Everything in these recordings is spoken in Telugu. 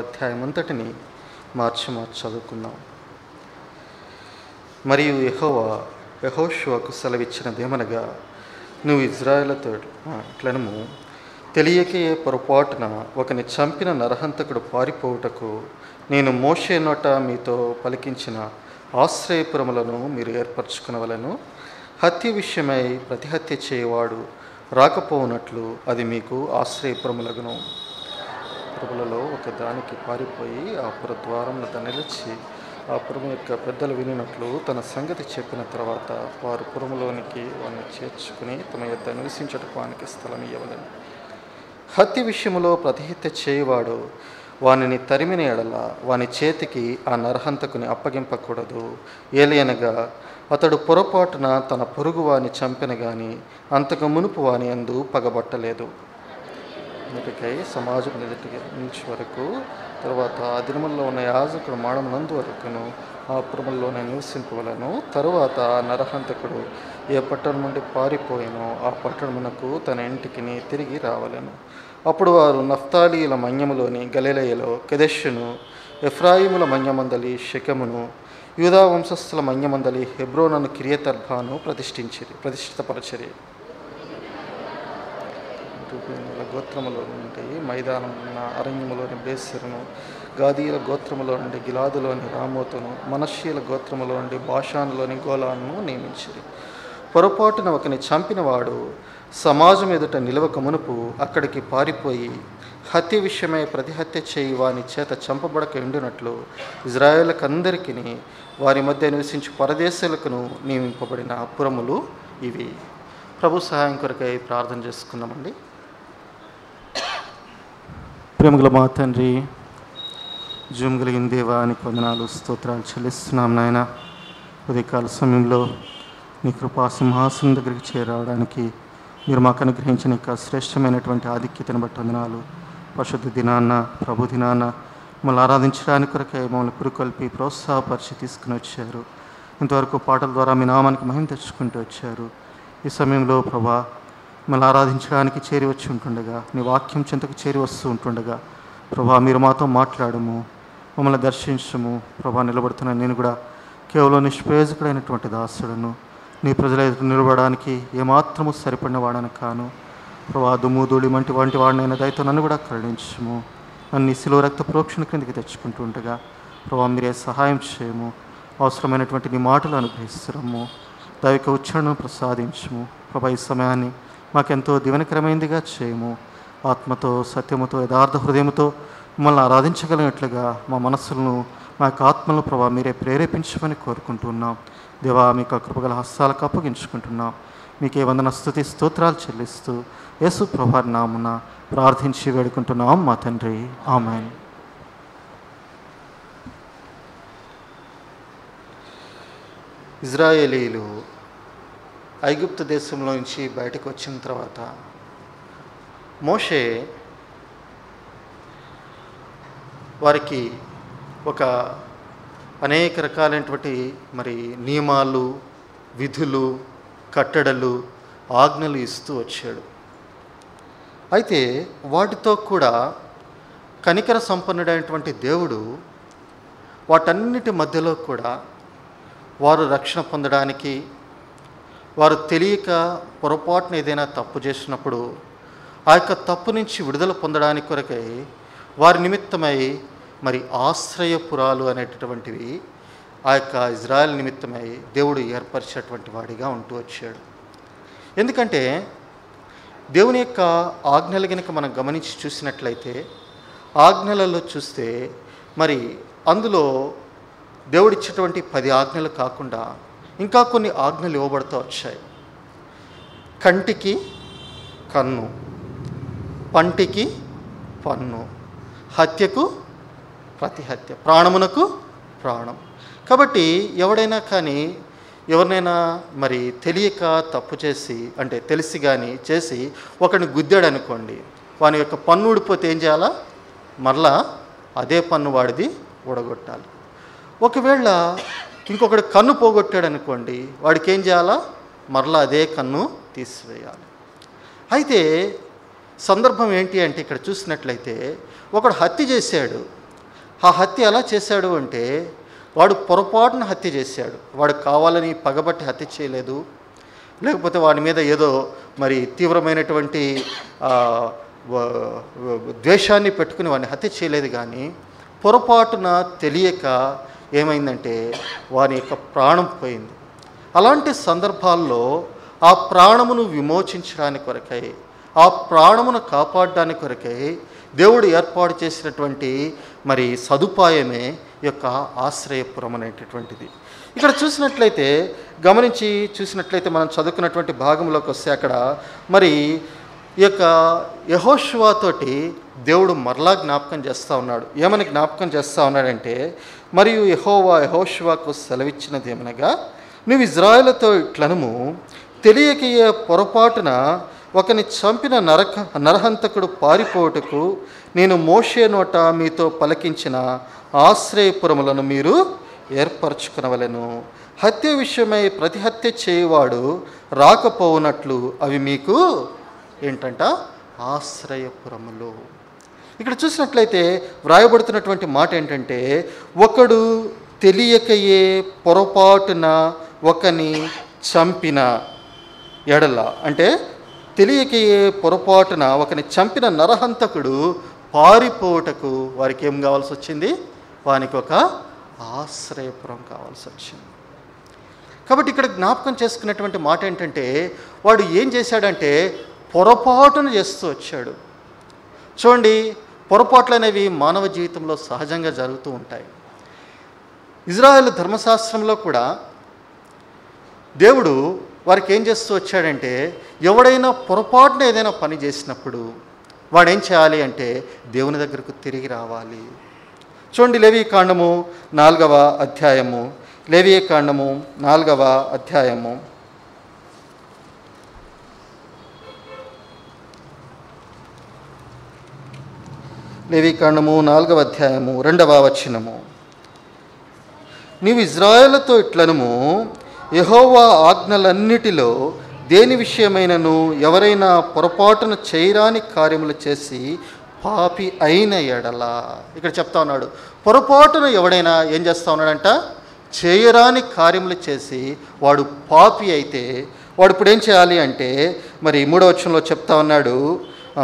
అధ్యాయం అంతటిని మార్చి మార్చి చదువుకుందాం మరియు యెహోవా యహోషువకు సెలవిచ్చినదేమనగా నువ్వు ఇజ్రాయేలతో ఇట్లనము తెలియకే పొరపాటున ఒకని చంపిన నరహంతకుడు పారిపోవుటకు నేను మోషే నోట మీతో పలికించిన ఆశ్రయపురములను మీరు ఏర్పరచుకునవలను హత్య విషయమై ప్రతిహత్య చేయవాడు రాకపోవునట్లు అది మీకు ఆశ్రయపురములగును పురములలో ఒక దానికి పారిపోయి ఆ పుర ద్వారంలో నిలిచి ఆ పురం యొక్క పెద్దలు వినినట్లు తన సంగతి చెప్పిన తర్వాత వారు పురములోనికి వారిని చేర్చుకుని తమ యొక్క నివసించటకు వానికి స్థలం ఇవ్వలేను హత్య విషయములో ప్రతిహిత్య చేయవాడు వానిని తరిమిన ఎడల వాని చేతికి ఆ నరహంతకుని అప్పగింపకూడదు ఏలియనగా అతడు పొరపాటున తన పొరుగు వాని చంపిన గాని అంతకు మునుపు వాని అందు పగబట్టలేదు ఎదుటికై సమాజం ఎదుటి నుంచి వరకు తర్వాత ఆ దినముల్లో ఉన్న యాజకుడు మాడమునందు వరకును ఆ పురముల్లోనే నివసింపవలను తరువాత ఆ నరహంతకుడు ఏ పట్టణం నుండి పారిపోయినో ఆ పట్టణమునకు తన ఇంటికి తిరిగి రావలను అప్పుడు వారు నఫ్తాలీల మన్యములోని గలిలయలో కెదెషును ఎఫ్రాయిముల మన్యమందలి శకమును యూదా వంశస్థుల మన్యమందలి హెబ్రోనను కిరియతర్భాను ప్రతిష్ఠించిరి ప్రతిష్ఠితపరచరి రూపేణుల గోత్రములో నుండి మైదానం ఉన్న అరణ్యములోని బేసిరును గాదీల గోత్రములో నుండి గిలాదులోని రామోతును మనషీల గోత్రములో నుండి భాషానులోని గోలాను నియమించిరి పొరపాటున ఒకని చంపినవాడు సమాజం ఎదుట నిలవక మునుపు అక్కడికి పారిపోయి హత్య విషయమై ప్రతిహత్య చేయి వాని చేత చంపబడక ఉండినట్లు ఇజ్రాయేళ్లకందరికీ వారి మధ్య నివసించి పరదేశాలకును నియమింపబడిన పురములు ఇవి ప్రభు సహాయం కొరకై ప్రార్థన చేసుకున్నామండి ప్రేమగల మా తండ్రి జూమ్ కలిగిన దేవా అని కొందనాలు స్తోత్రాలు చెల్లిస్తున్నాం నాయన ఉదయకాల సమయంలో నీ కృపా సింహాసనం దగ్గరికి చేరవడానికి మీరు మాకు అనుగ్రహించిన యొక్క శ్రేష్టమైనటువంటి ఆధిక్యతను బట్టి వందనాలు పరిశుద్ధ దినాన్న ప్రభు దినాన్న మమ్మల్ని ఆరాధించడానికి కొరకై మమ్మల్ని పురుకొల్పి ప్రోత్సాహపరిచి తీసుకుని వచ్చారు ఇంతవరకు పాటల ద్వారా మీ నామానికి మహిమ తెచ్చుకుంటూ వచ్చారు ఈ సమయంలో ప్రభా మిమ్మల్ని ఆరాధించడానికి చేరి వచ్చి ఉంటుండగా నీ వాక్యం చెంతకు చేరి వస్తూ ఉంటుండగా ప్రభా మీరు మాతో మాట్లాడము మమ్మల్ని దర్శించము ప్రభా నిలబడుతున్న నేను కూడా కేవలం నిష్ప్రయోజకుడైనటువంటి దాసుడను నీ ప్రజల ఎదుట నిలబడడానికి ఏమాత్రము సరిపడిన వాడని కాను ప్రభా దుమ్ము ధూళి వంటి వంటి వాడినైనా దయతో నన్ను కూడా కరుణించము నన్ను నీ శిలువ రక్త ప్రోక్షణ క్రిందికి తెచ్చుకుంటూ ఉండగా ప్రభా మీరే సహాయం చేయము అవసరమైనటువంటి నీ మాటలు అనుగ్రహిస్తున్నాము దైవిక ఉచ్చారణను ప్రసాదించము ప్రభా ఈ సమయాన్ని మాకెంతో దివనకరమైనదిగా చేయము ఆత్మతో సత్యముతో యథార్థ హృదయముతో మమ్మల్ని ఆరాధించగలిగినట్లుగా మా మనస్సులను మా యొక్క ఆత్మలను ప్రభా మీరే ప్రేరేపించమని కోరుకుంటున్నాం దేవా మీకు ఆ కృపగల హస్తాలకు అప్పగించుకుంటున్నాం మీకే వందన స్థుతి స్తోత్రాలు చెల్లిస్తూ యేసు ప్రభా నామున ప్రార్థించి వేడుకుంటున్నాం మా తండ్రి ఆమెన్ ఇజ్రాయేలీలు ఐగుప్తు దేశంలో నుంచి బయటకు వచ్చిన తర్వాత మోషే వారికి ఒక అనేక రకాలైనటువంటి మరి నియమాలు విధులు కట్టడలు ఆజ్ఞలు ఇస్తూ వచ్చాడు అయితే వాటితో కూడా కనికర సంపన్నుడైనటువంటి దేవుడు వాటన్నిటి మధ్యలో కూడా వారు రక్షణ పొందడానికి వారు తెలియక పొరపాటున ఏదైనా తప్పు చేసినప్పుడు ఆ యొక్క తప్పు నుంచి విడుదల పొందడానికి కొరకై వారి నిమిత్తమై మరి ఆశ్రయపురాలు అనేటటువంటివి ఆ యొక్క ఇజ్రాయెల్ నిమిత్తమై దేవుడు ఏర్పరిచేటువంటి వాడిగా ఉంటూ వచ్చాడు ఎందుకంటే దేవుని యొక్క ఆజ్ఞలు కనుక మనం గమనించి చూసినట్లయితే ఆజ్ఞలలో చూస్తే మరి అందులో దేవుడిచ్చేటువంటి పది ఆజ్ఞలు కాకుండా ఇంకా కొన్ని ఆజ్ఞలు ఇవ్వబడుతూ వచ్చాయి కంటికి కన్ను పంటికి పన్ను హత్యకు ప్రతి హత్య ప్రాణమునకు ప్రాణం కాబట్టి ఎవడైనా కానీ ఎవరినైనా మరి తెలియక తప్పు చేసి అంటే తెలిసి కానీ చేసి ఒకడిని గుద్దాడు అనుకోండి వాని యొక్క పన్ను ఊడిపోతే ఏం చేయాలా మరలా అదే పన్ను వాడిది ఊడగొట్టాలి ఒకవేళ ఇంకొకటి కన్ను పోగొట్టాడు అనుకోండి వాడికి ఏం చేయాలా మరలా అదే కన్ను తీసివేయాలి అయితే సందర్భం ఏంటి అంటే ఇక్కడ చూసినట్లయితే ఒకడు హత్య చేశాడు ఆ హత్య ఎలా చేశాడు అంటే వాడు పొరపాటున హత్య చేశాడు వాడు కావాలని పగబట్టి హత్య చేయలేదు లేకపోతే వాడి మీద ఏదో మరి తీవ్రమైనటువంటి ఆ, వ- వ- ద్వేషాన్ని పెట్టుకుని వాడిని హత్య చేయలేదు కానీ పొరపాటున తెలియక ఏమైందంటే వాని యొక్క ప్రాణం పోయింది అలాంటి సందర్భాల్లో ఆ ప్రాణమును విమోచించడానికి కొరకై ఆ ప్రాణమును కాపాడడానికి కొరకై దేవుడు ఏర్పాటు చేసినటువంటి మరి సదుపాయమే ఈ యొక్క ఆశ్రయపురం అనేటటువంటిది ఇక్కడ చూసినట్లయితే గమనించి చూసినట్లయితే మనం చదువుకున్నటువంటి భాగంలోకి వస్తే అక్కడ మరి ఈ యొక్క యహోష్వాతోటి దేవుడు మరలా జ్ఞాపకం చేస్తూ ఉన్నాడు ఏమని జ్ఞాపకం చేస్తూ ఉన్నాడంటే మరియు యహోవా యహోష్వాకు సెలవిచ్చినది ఏమనగా నువ్వు ఇజ్రాయేలతో ఇట్లనము తెలియకయే పొరపాటున ఒకని చంపిన నరక నరహంతకుడు పారిపోవుటకు నేను మోషే నోట మీతో పలికించిన ఆశ్రయపురములను మీరు ఏర్పరచుకునవలెను హత్య విషయమై ప్రతి హత్య చేయవాడు రాకపోవునట్లు అవి మీకు ఏంటంట ఆశ్రయపురములు ఇక్కడ చూసినట్లయితే వ్రాయబడుతున్నటువంటి మాట ఏంటంటే ఒకడు తెలియకయే పొరపాటున ఒకని చంపిన ఎడల అంటే తెలియకయే పొరపాటున ఒకని చంపిన నరహంతకుడు పారిపోవుటకు వారికి ఏం కావాల్సి వచ్చింది వానికి ఒక ఆశ్రయపురం కావాల్సి వచ్చింది కాబట్టి ఇక్కడ జ్ఞాపకం చేసుకున్నటువంటి మాట ఏంటంటే వాడు ఏం చేశాడంటే పొరపాటును చేస్తూ వచ్చాడు చూడండి పొరపాట్లు అనేవి మానవ జీవితంలో సహజంగా జరుగుతూ ఉంటాయి ఇజ్రాయెల్ ధర్మశాస్త్రంలో కూడా దేవుడు వారికి ఏం చేస్తూ వచ్చాడంటే ఎవడైనా పొరపాటున ఏదైనా పని చేసినప్పుడు వాడు ఏం చేయాలి అంటే దేవుని దగ్గరకు తిరిగి రావాలి చూడండి లేవి కాండము నాలుగవ అధ్యాయము లేవి కాండము నాలుగవ అధ్యాయము లేవి కాండము నాలుగవ అధ్యాయము రెండవ వచనము నీవు ఇజ్రాయేలతో ఇట్లనము యెహోవా ఆజ్ఞలన్నిటిలో దేని విషయమైనను ఎవరైనా పొరపాటున చేయరాని కార్యములు చేసి పాపి అయిన ఎడల ఇక్కడ చెప్తా ఉన్నాడు పొరపాటున ఎవడైనా ఏం చేస్తా ఉన్నాడంట చేయరాని కార్యములు చేసి వాడు పాపి అయితే వాడు ఇప్పుడు ఏం చేయాలి అంటే మరి మూడవ వచనంలో చెప్తా ఉన్నాడు ఆ,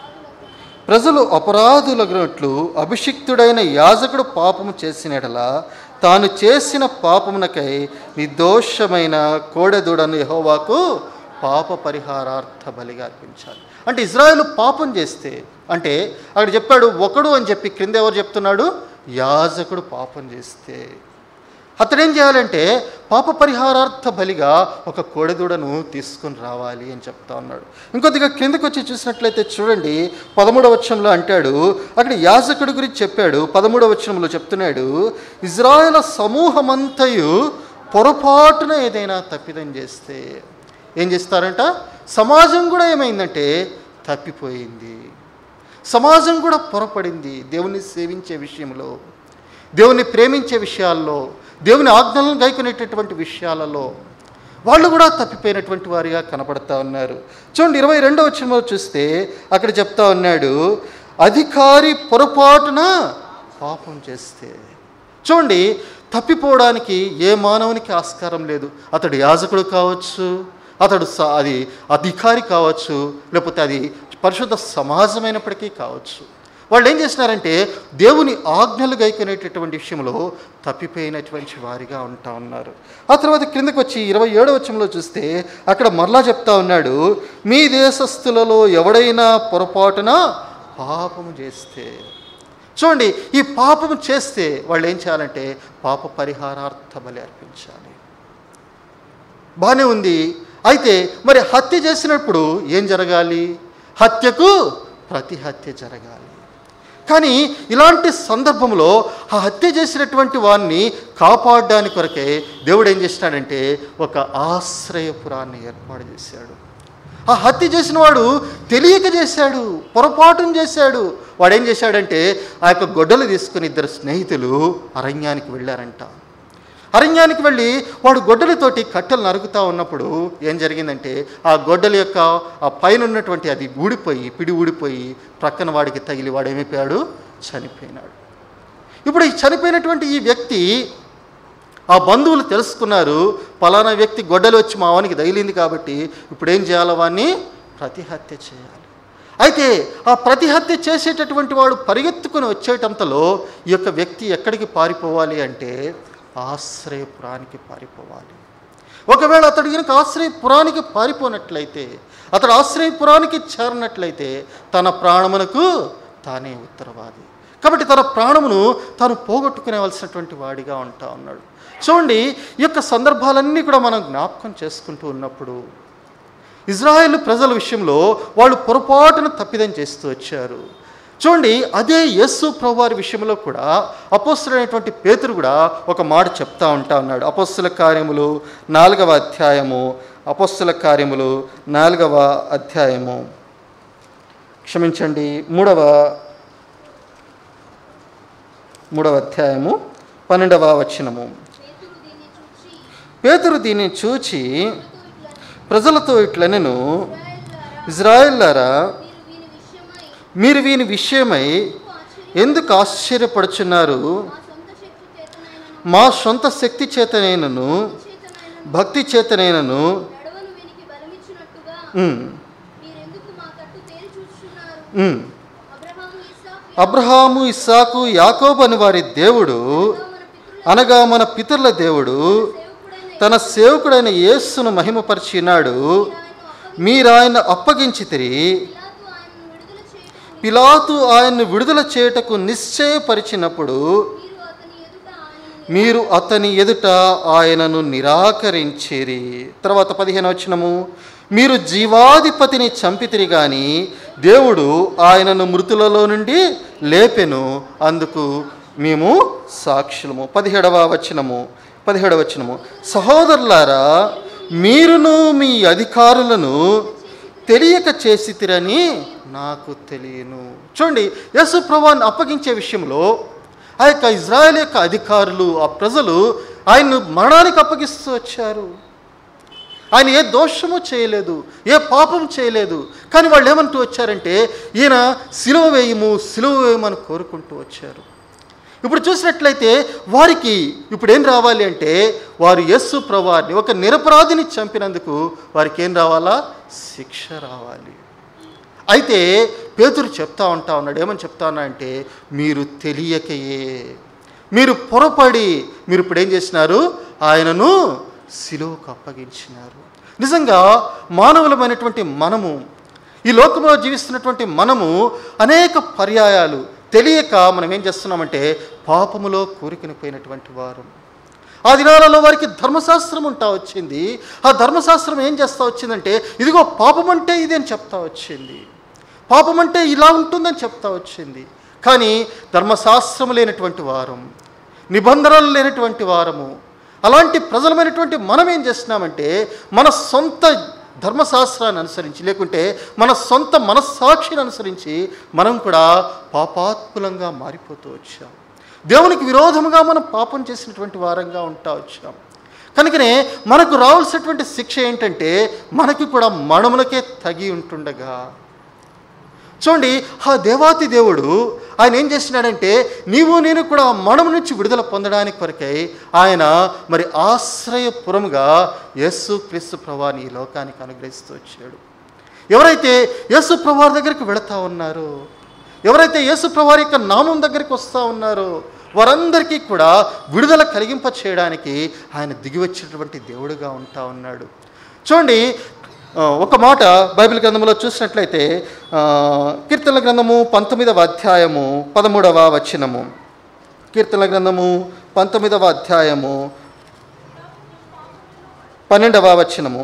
ప్రజలు అపరాధులగినట్లు అభిషిక్తుడైన యాజకుడు పాపము చేసినట్లా తాను చేసిన పాపమునకై నిర్దోషమైన కోడెదూడను యెహోవాకు పాప పరిహారార్థ బలిగా అర్పించాలి అంటే ఇజ్రాయెల్ పాపం చేస్తే అంటే అక్కడ చెప్పాడు ఒకడు అని చెప్పి క్రింద ఎవరు చెప్తున్నాడు యాజకుడు పాపం చేస్తే అతడేం చేయాలంటే పాప పరిహారార్థ బలిగా ఒక కోడెదూడను తీసుకుని రావాలి అని చెప్తా ఉన్నాడు ఇంకొద్దిగా కిందకు వచ్చి చూసినట్లయితే చూడండి పదమూడవ వచనంలో అంటాడు అక్కడ యాజకుడి గురించి చెప్పాడు పదమూడవ వచనంలో చెప్తున్నాడు ఇజ్రాయెల సమూహమంతయు పొరపాటున ఏదైనా తప్పిదం చేస్తే ఏం చేస్తారంట సమాజం కూడా ఏమైందంటే తప్పిపోయింది సమాజం కూడా పొరపడింది దేవుని సేవించే విషయంలో దేవుని ప్రేమించే విషయాల్లో దేవుని ఆజ్ఞలను గైకొనేటటువంటి విషయాలలో వాళ్ళు కూడా తప్పిపోయినటువంటి వారిగా కనపడతా ఉన్నారు చూడండి ఇరవై రెండవ వచనంలో చూస్తే అక్కడ చెప్తా ఉన్నాడు అధికారి పొరపాటున పాపం చేస్తే చూడండి తప్పిపోవడానికి ఏ మానవునికి ఆస్కారం లేదు అతడు యాజకుడు కావచ్చు అతడు స- అది అధికారి కావచ్చు లేకపోతే అది పరిశుద్ధ సమాజమైనప్పటికీ కావచ్చు వాళ్ళు ఏం చేసినారంటే దేవుని ఆజ్ఞలు గైకొనేటటువంటి విషయంలో తప్పిపోయినటువంటి వారిగా ఉంటా ఉన్నారు ఆ తర్వాత క్రిందకు వచ్చి ఇరవై ఏడవ వచనంలో చూస్తే అక్కడ మరలా చెప్తా ఉన్నాడు మీ దేశస్థులలో ఎవడైనా పొరపాటున పాపము చేస్తే చూడండి ఈ పాపము చేస్తే వాళ్ళు ఏం చేయాలంటే పాప పరిహారార్థ బలి అర్పించాలి బాగానే ఉంది అయితే మరి హత్య చేసినప్పుడు ఏం జరగాలి హత్యకు ప్రతి హత్య జరగాలి కానీ ఇలాంటి సందర్భంలో ఆ హత్య చేసినటువంటి వారిని కాపాడడానికి కొరకే దేవుడు ఏం చేసినాడంటే ఒక ఆశ్రయపురాన్ని ఏర్పాటు చేశాడు ఆ హత్య చేసిన వాడు తెలియక చేశాడు పొరపాటును చేశాడు వాడు ఏం చేశాడంటే ఆ యొక్క గొడ్డలు తీసుకుని ఇద్దరు స్నేహితులు అరణ్యానికి వెళ్ళారంట అరణ్యానికి వెళ్ళి వాడు గొడ్డలితోటి కట్టెలు నరుకుతా ఉన్నప్పుడు ఏం జరిగిందంటే ఆ గొడ్డలి యొక్క ఆ పైన ఉన్నటువంటి అది ఊడిపోయి పిడి ఊడిపోయి ప్రక్కన వాడికి తగిలి వాడు ఏమైపోయాడు చనిపోయినాడు ఇప్పుడు ఈ చనిపోయినటువంటి ఈ వ్యక్తి ఆ బంధువులు తెలుసుకున్నారు పలానా వ్యక్తి గొడ్డలు వచ్చి మా వానికి తగిలింది కాబట్టి ఇప్పుడు ఏం చేయాలి వాడిని ప్రతిహత్య చేయాలి అయితే ఆ ప్రతిహత్య చేసేటటువంటి వాడు పరిగెత్తుకుని వచ్చేటంతలో ఈ యొక్క వ్యక్తి ఎక్కడికి పారిపోవాలి అంటే ఆశ్రయపురానికి పారిపోవాలి ఒకవేళ అతడు కనుక ఆశ్రయపురానికి పారిపోనట్లయితే అతడు ఆశ్రయపురానికి చేరినట్లయితే తన ప్రాణమునకు తానే ఉత్తరవాది కాబట్టి తన ప్రాణమును తాను పోగొట్టుకునేవలసినటువంటి వాడిగా ఉంటా ఉన్నాడు చూడండి ఈ యొక్క సందర్భాలన్నీ కూడా మనం జ్ఞాపకం చేసుకుంటూ ఉన్నప్పుడు ఇజ్రాయేల్ ప్రజల విషయంలో వాళ్ళు పొరపాటున తప్పిదం చేస్తూ వచ్చారు చూడండి అదే యేసు ప్రభువారి విషయంలో కూడా అపోస్తులైనటువంటి పేతురు కూడా ఒక మాట చెప్తా ఉంటా ఉన్నాడు అపోస్తుల కార్యములు నాలుగవ అధ్యాయము అపోస్తుల కార్యములు నాలుగవ అధ్యాయము క్షమించండి మూడవ మూడవ అధ్యాయము పన్నెండవ వచనము పేతురు దీన్ని చూచి పేతురు దీన్ని చూచి "పేతురు ఇట్లా ప్రజలతో ఇట్లనెను ఇశ్రాయేలులారా, ఇజ్రాయిల్లారా మీరు వీని విషయమై మీరు వీని విషయమై ఎందుకు ఆశ్చర్య- ఎందుకు ఆశ్చర్యపడుచున్నారు మా సొంత శక్తి చేతనైనను మా సొంత శక్తి చేతనైనను చేతనైనను భక్తి చేతనైనను నడవను వీనికి బలమిచ్చినట్టుగా ఉమ్, మీరెందుకు మా కట్టు తేరి చూచుచున్నారు ఉమ్. అబ్రహాము ఇస్సాకు అబ్రహాము ఇస్సాకు యాకోబు అని వారి దేవుడు అనగా మన పితరుల అనగా మన పితరుల దేవుడు సేవకుడైన తన సేవకుడైన యేస్సును మహిమపరిచినాడు ఆయన్ను మీరు ఆయన అప్పగించితిరి పిలాతు ఆయన్ను విడుదల చేయుటకు పిలాతు ఆయన్ను విడుదల చేయుటకు నిశ్చయపరిచినప్పుడు మీరు అతని ఎదుట మీరు ఆయనను అతని ఎదుట ఆయనను నిరాకరించిరి తర్వాత పదిహేను వచనము మీరు జీవాధిపతిని చంపితిరి గాని దేవుడు ఆయనను మృతులలో నుండి లేపెను అందుకు మేము సాక్షులము పదిహేడవ వచనము పదిహేడవ వచనము సహోదరులారా మీరును మీ అధికారులను తెలియక చేసితిరని నాకు తెలియను చూడండి యేసు ప్రభాన్ని అప్పగించే విషయంలో ఆ యొక్క ఇజ్రాయెల్ యొక్క అధికారులు ఆ ప్రజలు ఆయన్ను మరణానికి అప్పగిస్తూ వచ్చారు ఆయన ఏ దోషము చేయలేదు ఏ పాపం చేయలేదు కానీ వాళ్ళు ఏమంటూ వచ్చారంటే ఈయన సిలువ వేయము సిలువ వేయమని కోరుకుంటూ వచ్చారు ఇప్పుడు చూసినట్లయితే వారికి ఇప్పుడు ఏం రావాలి అంటే వారు యస్సు ప్రవారిని ఒక నిరపరాధిని చంపినందుకు వారికి ఏం రావాలా శిక్ష రావాలి అయితే పేతురు చెప్తా ఉంటా ఉన్నాడు ఏమని చెప్తా ఉన్నా అంటే మీరు తెలియకయే మీరు పొరపడి మీరు ఇప్పుడు ఏం చేసినారు ఆయనను సిలువకు అప్పగించినారు నిజంగా మానవులమైనటువంటి మనము ఈ లోకంలో జీవిస్తున్నటువంటి మనము అనేక పర్యాయాలు తెలియక మనం ఏం చేస్తున్నామంటే పాపములో కూరుకుని పోయినటువంటి వారు ఆ దినాలలో వారికి ధర్మశాస్త్రం ఉంటా వచ్చింది ఆ ధర్మశాస్త్రం ఏం చేస్తా వచ్చిందంటే ఇదిగో పాపం అంటే ఇది అని చెప్తా వచ్చింది పాపం అంటే ఇలా ఉంటుందని చెప్తా వచ్చింది కానీ ధర్మశాస్త్రం లేనటువంటి వారం నిబంధనలు లేనటువంటి వారము అలాంటి ప్రజలమైనటువంటి మనం ఏం చేస్తున్నామంటే మన సొంత ధర్మశాస్త్రాన్ని అనుసరించి లేకుంటే మన సొంత మనస్సాక్షిని అనుసరించి మనం కూడా పాపాత్ములంగా మారిపోతూ వచ్చాం దేవునికి విరోధముగా మనం పాపం చేసినటువంటి వారంగా ఉంటా వచ్చాం కనుకనే మనకు రావాల్సినటువంటి శిక్ష ఏంటంటే మనకి కూడా మరణములకే తగి ఉంటుండగా చూడండి ఆ దేవాతి దేవుడు ఆయన ఏం చేసినాడంటే నీవు నేను కూడా మరణం నుంచి విడుదల పొందడానికి కొరకై ఆయన మరి ఆశ్రయపురముగా యేసు క్రీస్తు ప్రభాని ఈ లోకానికి అనుగ్రహిస్తూ వచ్చాడు ఎవరైతే యేసు ప్రభారి దగ్గరికి వెళతా ఉన్నారో ఎవరైతే యేసు ప్రభారి యొక్క నామం దగ్గరికి వస్తూ ఉన్నారో వారందరికీ కూడా విడుదల కలిగింప చేయడానికి ఆయన దిగి వచ్చినటువంటి దేవుడుగా ఉంటా ఉన్నాడు చూడండి ఆ, ఒక మాట బైబిల్ గ్రంథంలో చూసినట్లయితే ఆ, కీర్తనల గ్రంథము పంతొమ్మిదవ అధ్యాయము పదమూడవ వచనము కీర్తనల గ్రంథము పంతొమ్మిదవ అధ్యాయము పన్నెండవ వచనము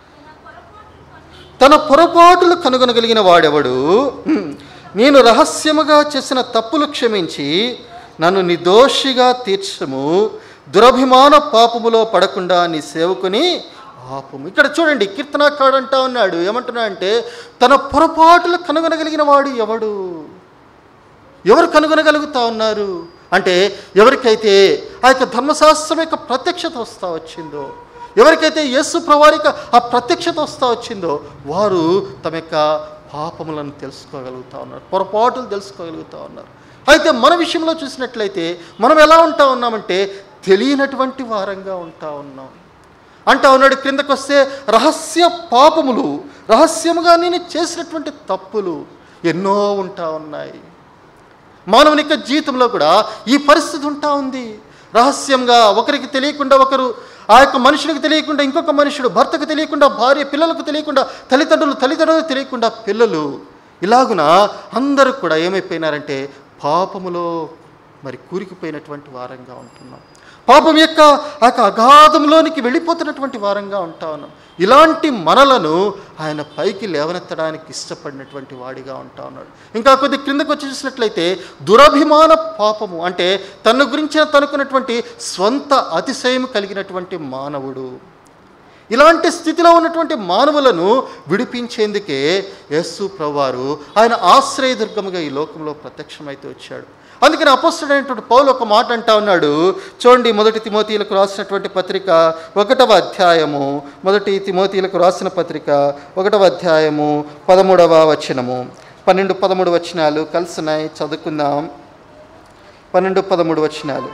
తన పొరపాటులు కనుగొనగలిగిన వాడెవడు హ్మ్. నేను రహస్యముగా చేసిన తప్పులు క్షమించి నన్ను నిర్దోషిగా తీర్చము దురభిమాన పాపములో పడకుండా నీ సేవకుని పాపము ఇక్కడ చూడండి కీర్తనాకాడు అంటా ఉన్నాడు ఏమంటున్నా అంటే తన పొరపాటులు కనుగొనగలిగిన వాడు ఎవడు ఎవరు కనుగొనగలుగుతా ఉన్నారు అంటే ఎవరికైతే ఆ యొక్క ధర్మశాస్త్రం యొక్క ప్రత్యక్షత వస్తూ వచ్చిందో ఎవరికైతే యేసు ప్రవారిక ఆ ప్రత్యక్షత వస్తూ వచ్చిందో వారు తమ యొక్క పాపములను తెలుసుకోగలుగుతా ఉన్నారు పొరపాటులు తెలుసుకోగలుగుతా ఉన్నారు అయితే మన విషయంలో చూసినట్లయితే మనం ఎలా ఉంటా ఉన్నామంటే తెలియనటువంటి వారంగా ఉంటా ఉన్నాం అంటా ఉన్నాడు క్రిందకు వస్తే రహస్య పాపములు రహస్యముగా నేను చేసినటువంటి తప్పులు ఎన్నో ఉంటా ఉన్నాయి మానవుని యొక్క జీవితంలో కూడా ఈ పరిస్థితి ఉంటా ఉంది రహస్యంగా ఒకరికి తెలియకుండా ఒకరు ఆ యొక్క మనుషునికి తెలియకుండా ఇంకొక మనుషుడు భర్తకు తెలియకుండా భార్య పిల్లలకు తెలియకుండా తల్లిదండ్రులు తల్లిదండ్రులకు తెలియకుండా పిల్లలు ఇలాగున అందరూ కూడా ఏమైపోయినారంటే పాపములో మరి కూరికిపోయినటువంటి వారంగా ఉంటున్నాం పాపం యొక్క ఆ యొక్క అగాధంలోనికి వెళ్ళిపోతున్నటువంటి వారంగా ఉంటా ఉన్నాం ఇలాంటి మనలను ఆయన పైకి లేవనెత్తడానికి ఇష్టపడినటువంటి వాడిగా ఉంటా ఉన్నాడు ఇంకా కొద్ది క్రిందకు వచ్చి చూసినట్లయితే దురభిమాన పాపము అంటే తన గురించిన తనుకున్నటువంటి స్వంత అతిశయం కలిగినటువంటి మానవుడు ఇలాంటి స్థితిలో ఉన్నటువంటి మానవులను విడిపించేందుకే యస్సు ప్రభువారు ఆయన ఆశ్రయదుర్గముగా ఈ లోకంలో ప్రత్యక్షమైతే వచ్చాడు అందుకని అపస్తుడైనటువంటి పౌలు ఒక మాట అంటా ఉన్నాడు చూడండి మొదటి తిమోతీలకు రాసినటువంటి పత్రిక ఒకటవ అధ్యాయము మొదటి తిమోతీలకు రాసిన పత్రిక ఒకటవ అధ్యాయము పదమూడవ వచనము పన్నెండు పదమూడు వచనాలు కలిసినాయి చదువుకుందాం పన్నెండు పదమూడు వచనాలు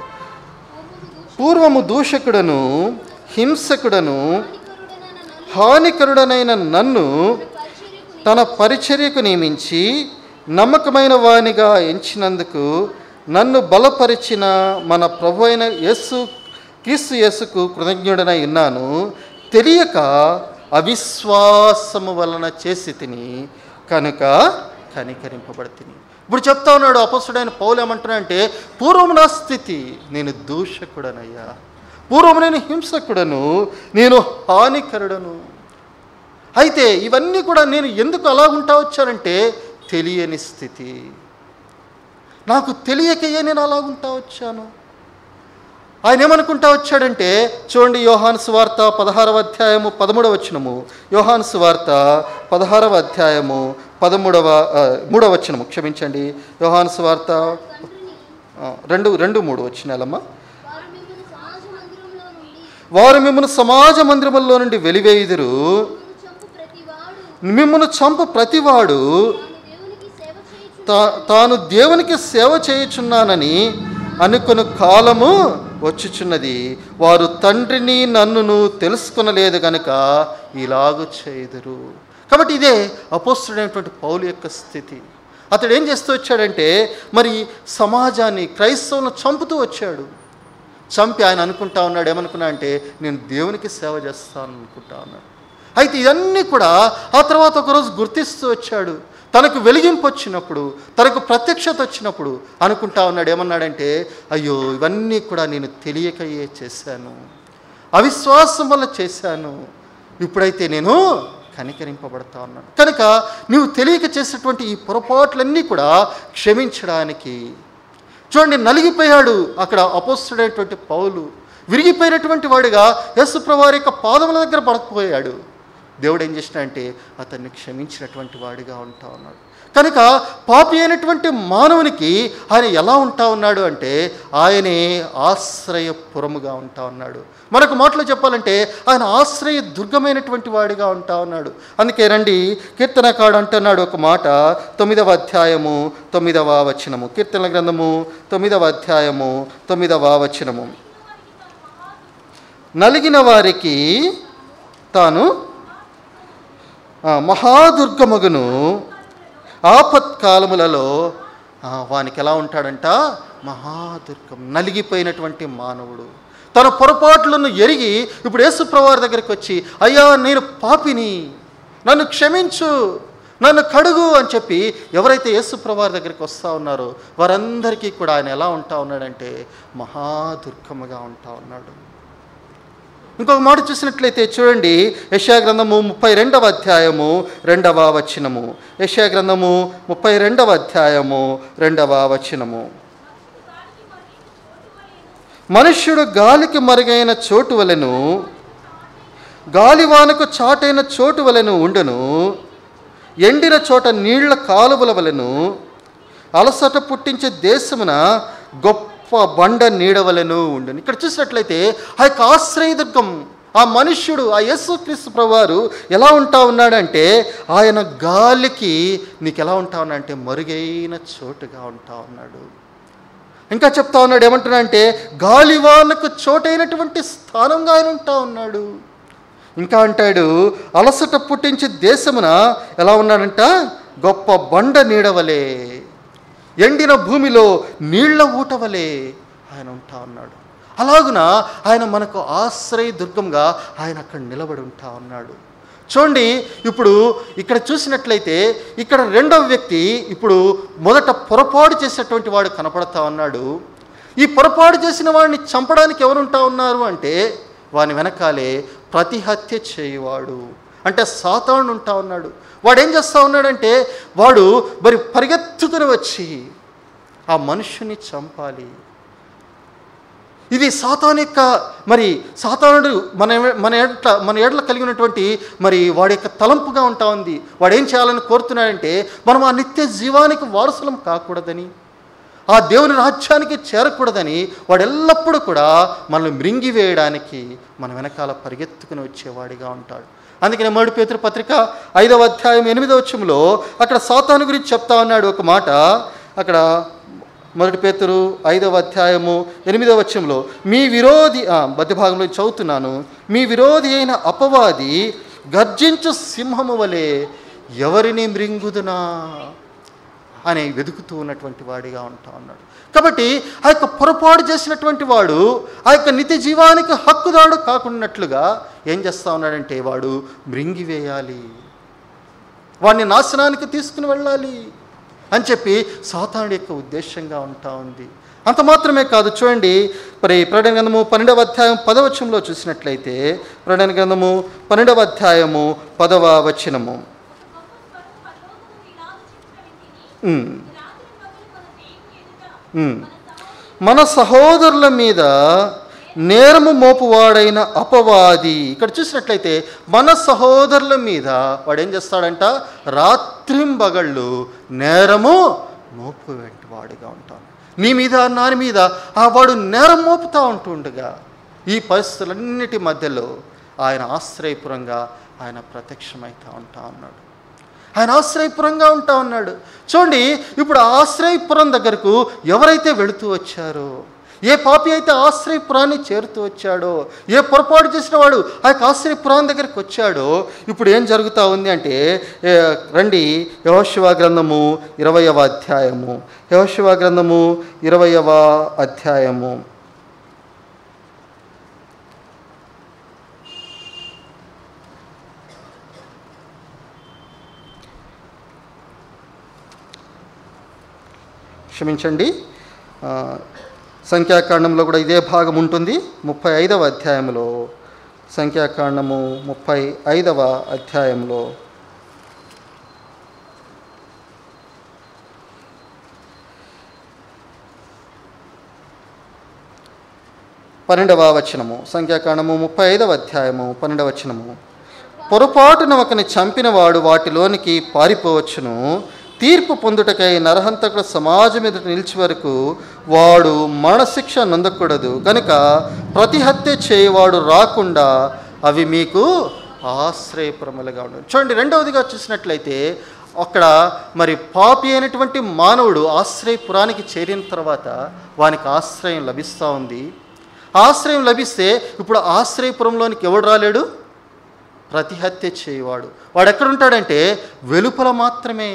పూర్వము దూషకుడను హింసకుడను హానికరుడనైన నన్ను తన పరిచర్యకు నియమించి నమ్మకమైన వానిగా ఎంచినందుకు నన్ను బలపరిచిన మన ప్రభు అయిన యేసు క్రీస్తు యేసుకు కృతజ్ఞుడనై ఉన్నాను తెలియక అవిశ్వాసము వలన చేసి తిని కనుక కనికరింపబడితిని ఇప్పుడు చెప్తా ఉన్నాడు అపసుడైన పౌలు ఏమంటున్నా అంటే పూర్వం నా స్థితి నేను దూషకుడనయ్యా పూర్వం నేను హింసకుడను నేను హానికరుడను అయితే ఇవన్నీ కూడా నేను ఎందుకు అలా ఉంటా వచ్చానంటే తెలియని స్థితి నాకు తెలియకయే నేను అలా ఉంటా వచ్చాను ఆయన ఏమనుకుంటా వచ్చాడంటే చూడండి యోహాను సువార్త పదహారవ అధ్యాయము పదమూడవ వచనము యోహాను సువార్త పదహారవ అధ్యాయము పదమూడవ ఆ, మూడవ వచనము క్షమించండి యోహాను సువార్త ఆ, రెండు రెండు మూడు వచ్చినాలమ్మా వారు మిమ్మల్ని సమాజ మందిరములో వారు నుండి మిమ్మల్ని సమాజ మందిరములో నుండి వెలివేయుదురు మిమ్మల్ని చంపు ప్రతివాడు మిమ్మను చంపు ప్రతివాడు తాను దేవునికి సేవ చేయుచు తా- తాను దేవునికి సేవ చేయుచున్నానని అనుకుని కాలము వచ్చుచున్నది వారు తండ్రిని నన్నును తెలుసుకొనలేదు గనుక ఇలాగు చేయుదురు కాబట్టి ఇదే అపోస్తుడైనటువంటి పౌలు యొక్క స్థితి అతడు ఏం చేస్తూ వచ్చాడంటే మరి సమాజాన్ని క్రైస్తవులను చంపుతూ వచ్చాడు చంపి ఆయన అనుకుంటా ఉన్నాడు ఏమనుకున్నా అంటే నేను దేవునికి సేవ చేస్తాను అనుకుంటా ఉన్నాడు అయితే ఇవన్నీ కూడా ఆ తర్వాత ఒకరోజు గుర్తిస్తూ వచ్చాడు తనకు వెలిగింపు వచ్చినప్పుడు తనకు ప్రత్యక్షత వచ్చినప్పుడు అనుకుంటా ఉన్నాడు ఏమన్నాడంటే అయ్యో ఇవన్నీ కూడా నేను తెలియకయే చేశాను అవిశ్వాసం వల్ల చేశాను ఇప్పుడైతే నేను కనికరింపబడతా ఉన్నాను కనుక నువ్వు తెలియక చేసినటువంటి ఈ పొరపాట్లన్నీ కూడా క్షమించడానికి చూడండి నలిగిపోయాడు అక్కడ అపోస్తుడైనటువంటి పౌలు విరిగిపోయినటువంటి వాడిగా యేసుప్రవారి యొక్క పాదముల దగ్గర పడకపోయాడు దేవుడు ఏం చేసినాడంటే అతన్ని క్షమించినటువంటి వాడిగా ఉంటా ఉన్నాడు కనుక పాపి అయినటువంటి మానవునికి ఆయన ఎలా ఉంటా ఉన్నాడు అంటే ఆయనే ఆశ్రయపురముగా ఉంటా ఉన్నాడు మనకు మాటలో చెప్పాలంటే ఆయన ఆశ్రయ దుర్గమైనటువంటి వాడిగా ఉంటా ఉన్నాడు అందుకే రండి కీర్తనకాడు అంటున్నాడు ఒక మాట తొమ్మిదవ అధ్యాయము తొమ్మిదవ వచనము కీర్తన గ్రంథము తొమ్మిదవ అధ్యాయము తొమ్మిదవ వచనము నలిగిన వారికి తాను ఆ, మహాదుర్గమగును ఆపత్కాలములలో ఆ, వానికి ఎలా ఉంటాడంట మహాదుర్గం నలిగిపోయినటువంటి మానవుడు తన పొరపాట్లను ఎరిగి ఇప్పుడు యేసుప్రవారి దగ్గరికి వచ్చి అయ్యా నేను పాపిని నన్ను క్షమించు నన్ను కడుగు అని చెప్పి ఎవరైతే యేసుప్రవారి దగ్గరికి వస్తూ ఉన్నారో వారందరికీ కూడా ఆయన ఎలా ఉంటా ఉన్నాడంటే మహాదుర్గముగా ఉంటా ఉన్నాడు ఇంకొక మాట చూసినట్లయితే చూడండి యశా గ్రంథము ముప్పై రెండవ అధ్యాయము రెండవ వచనము యశా గ్రంథము ముప్పై రెండవ అధ్యాయము రెండవ వచనము మనుష్యుడు గాలికి మరుగైన చోటు వలెను గాలివానకు చాటైన చోటు వలెను ఉండును ఎండిన చోట నీళ్ల కాలువల వలెను అలసట పుట్టించే దేశమున గొప్ప బండ నీడవలెను ఉండును ఇక్కడ చూసినట్లయితే ఆ యొక్క ఆశ్రయదుర్గం ఆ మనుష్యుడు ఆ యేసుక్రీస్తు ప్రభువారు ఎలా ఉంటా ఉన్నాడంటే ఆయన గాలికి నీకు ఎలా ఉంటా ఉన్నాడంటే మరుగైన చోటుగా ఉంటా ఉన్నాడు ఇంకా చెప్తా ఉన్నాడు ఏమంటున్నా అంటే గాలివానకు చోటైనటువంటి స్థానంగా ఆయన ఉంటా ఉన్నాడు ఇంకా అంటాడు అలసట పుట్టించి దేశమున ఎలా ఉన్నాడంట గొప్ప బండ నీడవలే ఎండిన భూమిలో నీళ్ల ఊటవలే ఆయన ఉంటా ఉన్నాడు అలాగున ఆయన మనకు ఆశ్రయ దుర్గంగా ఆయన అక్కడ నిలబడి ఉంటా ఉన్నాడు చూడండి ఇప్పుడు ఇక్కడ చూసినట్లయితే ఇక్కడ రెండవ వ్యక్తి ఇప్పుడు మొదట పొరపాటు చేసేటువంటి వాడు కనపడతా ఉన్నాడు ఈ పొరపాటు చేసిన వాడిని చంపడానికి ఎవరు ఉంటా ఉన్నారు అంటే వాని వెనకాలే ప్రతిహత్య చేయువాడు అంటే సాతాను ఉంటా ఉన్నాడు వాడు ఏం చేస్తా ఉన్నాడంటే వాడు మరి పరిగెత్తుకుని వచ్చి ఆ మనుష్యుని చంపాలి ఇది సాతాను యొక్క మరి సాతానుడు మన మన ఎడ్ల మన ఎడ్ల కలిగి ఉన్నటువంటి మరి వాడి యొక్క తలంపుగా ఉంటా ఉంది వాడు ఏం చేయాలని కోరుతున్నాడంటే మనం ఆ నిత్య జీవానికి వారసులం కాకూడదని ఆ దేవుని రాజ్యానికి చేరకూడదని వాడు ఎల్లప్పుడూ కూడా మనల్ని మృంగివేయడానికి మన వెనకాల పరిగెత్తుకుని వచ్చేవాడిగా ఉంటాడు అందుకనే మరుడు పేతురు పత్రిక ఐదవ అధ్యాయం ఎనిమిదవ వచ్చంలో అక్కడ సాతాను గురించి చెప్తా ఉన్నాడు ఒక మాట అక్కడ మొదటి పేతురు ఐదవ అధ్యాయము ఎనిమిదవ వచ్చంలో మీ విరోధి ఆ, మధ్య భాగంలో చదువుతున్నాను మీ విరోధి అయిన అపవాది గర్జించు సింహము వలె ఎవరిని మృంగుదునా అని వెతుకుతూ ఉన్నటువంటి వాడిగా ఉంటా ఉన్నాడు కాబట్టి ఆ యొక్క పొరపాటు చేసినటువంటి వాడు ఆ యొక్క నిత్య జీవానికి హక్కుదాడు కాకున్నట్లుగా ఏం చేస్తా ఉన్నాడంటే వాడు మృంగివేయాలి వాడిని నాశనానికి తీసుకుని వెళ్ళాలి అని చెప్పి సాతానుడి యొక్క ఉద్దేశంగా ఉంటా ఉంది అంత మాత్రమే కాదు చూడండి మరి ప్రకటన గ్రంథము పన్నెండవ అధ్యాయం పదవచనంలో చూసినట్లయితే ప్రకటన గ్రంథము పన్నెండవ అధ్యాయము పదవ వచనము ఉమ్, ఉమ్. మన సహోదరుల మీద నేరము మోపువాడైన అపవాది ఇక్కడ చూసినట్లయితే మన సహోదరుల మీద వాడు ఏం చేస్తాడంట రాత్రింబగళ్ళు నేరము మోపు వాడిగా ఉంటాను నీ మీద నాని మీద ఆ వాడు నేరం మోపుతా ఉంటుండగా ఈ పరిస్థితులన్నిటి మధ్యలో ఆయన ఆశ్రయపురంగా ఆయన ప్రత్యక్షమవుతా ఉంటా ఉన్నాడు ఆయన ఆశ్రయపురంగా ఉంటా ఉన్నాడు చూడండి ఇప్పుడు ఆ ఆశ్రయపురం దగ్గరకు ఎవరైతే వెళుతూ వచ్చారో ఏ పాపి అయితే ఆశ్రయపురాన్ని చేరుతూ వచ్చాడో ఏ పొరపాటు చేసిన వాడు ఆ యొక్క ఆశ్రయపురం దగ్గరికి వచ్చాడో ఇప్పుడు ఏం జరుగుతూ ఉంది అంటే ఏ, రండి యహోశివ గ్రంథము ఇరవయవ అధ్యాయము యహోశివ గ్రంథము ఇరవయవ అధ్యాయము క్షమించండి ఆ, సంఖ్యాకాండంలో కూడా ఇదే భాగం ఉంటుంది ముప్పై ఐదవ అధ్యాయంలో సంఖ్యాకాండము ముప్పై ఐదవ అధ్యాయంలో పన్నెండవ వచనము సంఖ్యాకాండము ముప్పై ఐదవ అధ్యాయము పన్నెండవ వచనము పొరపాటున ఒకని చంపినవాడు వాటిలోనికి పారిపోవచ్చును తీర్పు పొందుటకై నరహంతకుడు సమాజం ఎదుట నిలిచి వరకు వాడు మరణశిక్ష నొందకూడదు కనుక ప్రతి హత్య చేయవాడు రాకుండా అవి మీకు ఆశ్రయపురములుగా ఉండవు చూడండి రెండవదిగా చూసినట్లయితే అక్కడ మరి పాపి అయినటువంటి మానవుడు ఆశ్రయపురానికి చేరిన తర్వాత వానికి ఆశ్రయం లభిస్తూ ఉంది ఆశ్రయం లభిస్తే ఇప్పుడు ఆశ్రయపురంలోనికి ఎవడు రాలేడు ప్రతిహత్య చేయవాడు వాడు ఎక్కడుంటాడంటే వెలుపల మాత్రమే